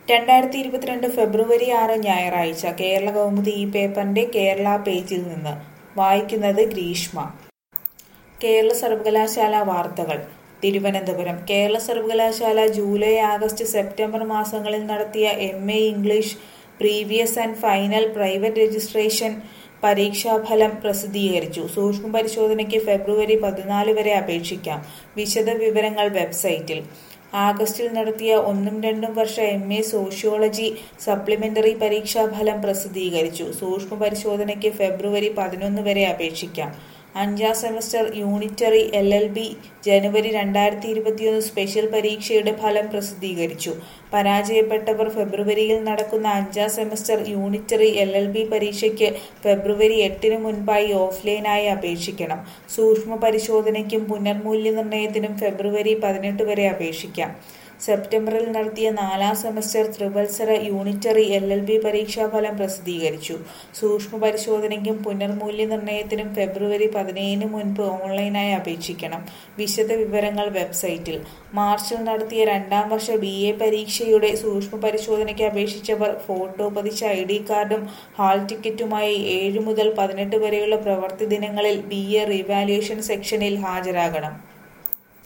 രണ്ടായിരത്തി ഇരുപത്തിരണ്ട് ഫെബ്രുവരി ആറ് ഞായറാഴ്ച കേരള കൗമുദി ഈ പേപ്പറിന്റെ കേരള പേജിൽ നിന്ന് വായിക്കുന്നത് ഗ്രീഷ്മ കേരള സർവകലാശാല വാർത്തകൾ തിരുവനന്തപുരം കേരള സർവകലാശാല ജൂലൈ ആഗസ്റ്റ് സെപ്റ്റംബർ മാസങ്ങളിൽ നടത്തിയ M A English previous and final private registration പരീക്ഷാഫലം പ്രസിദ്ധീകരിച്ചു സൂക്ഷ്മ പരിശോധനയ്ക്ക് ഫെബ്രുവരി പതിനാല് വരെ അപേക്ഷിക്കാം വിശദ വിവരങ്ങൾ വെബ്സൈറ്റിൽ ആഗസ്റ്റിൽ നടത്തിയ ഒന്നും രണ്ടും വർഷ എം എ സോഷ്യോളജി സപ്ലിമെന്ററി പരീക്ഷാഫലം പ്രസിദ്ധീകരിച്ചു സൂക്ഷ്മ പരിശോധനയ്ക്ക് ഫെബ്രുവരി പതിനൊന്ന് വരെ അപേക്ഷിക്കാം അഞ്ചാം semester unitary L L B January രണ്ടായിരത്തി ഇരുപത്തിയൊന്ന് സ്പെഷ്യൽ പരീക്ഷയുടെ ഫലം പ്രസിദ്ധീകരിച്ചു പരാജയപ്പെട്ടവർ ഫെബ്രുവരിയിൽ നടക്കുന്ന അഞ്ചാം semester unitary L L B പരീക്ഷയ്ക്ക് ഫെബ്രുവരി എട്ടിന് മുൻപായി ഓഫ്ലൈനായി അപേക്ഷിക്കണം സൂക്ഷ്മ പരിശോധനയ്ക്കും പുനർമൂല്യനിർണ്ണയത്തിനും ഫെബ്രുവരി പതിനെട്ട് വരെ അപേക്ഷിക്കാം സെപ്റ്റംബറിൽ നടത്തിയ നാലാം സെമസ്റ്റർ ത്രിവത്സര യൂണിറ്ററി എൽ എൽ ബി പരീക്ഷാഫലം പ്രസിദ്ധീകരിച്ചു സൂക്ഷ്മ പരിശോധനയ്ക്കും പുനർമൂല്യനിർണ്ണയത്തിനും ഫെബ്രുവരി പതിനേഴിന് മുൻപ് ഓൺലൈനായി അപേക്ഷിക്കണം വിശദ വിവരങ്ങൾ വെബ്സൈറ്റിൽ മാർച്ചിൽ നടത്തിയ രണ്ടാം വർഷ ബി എ പരീക്ഷയുടെ സൂക്ഷ്മ പരിശോധനയ്ക്ക് അപേക്ഷിച്ചവർ ഫോട്ടോ പതിച്ച ഐ ഡി കാർഡും ഹാൾ ടിക്കറ്റുമായി ഏഴ് മുതൽ പതിനെട്ട് വരെയുള്ള പ്രവൃത്തി ദിനങ്ങളിൽ ബി എ റിവാലുവേഷൻ സെക്ഷനിൽ ഹാജരാകണം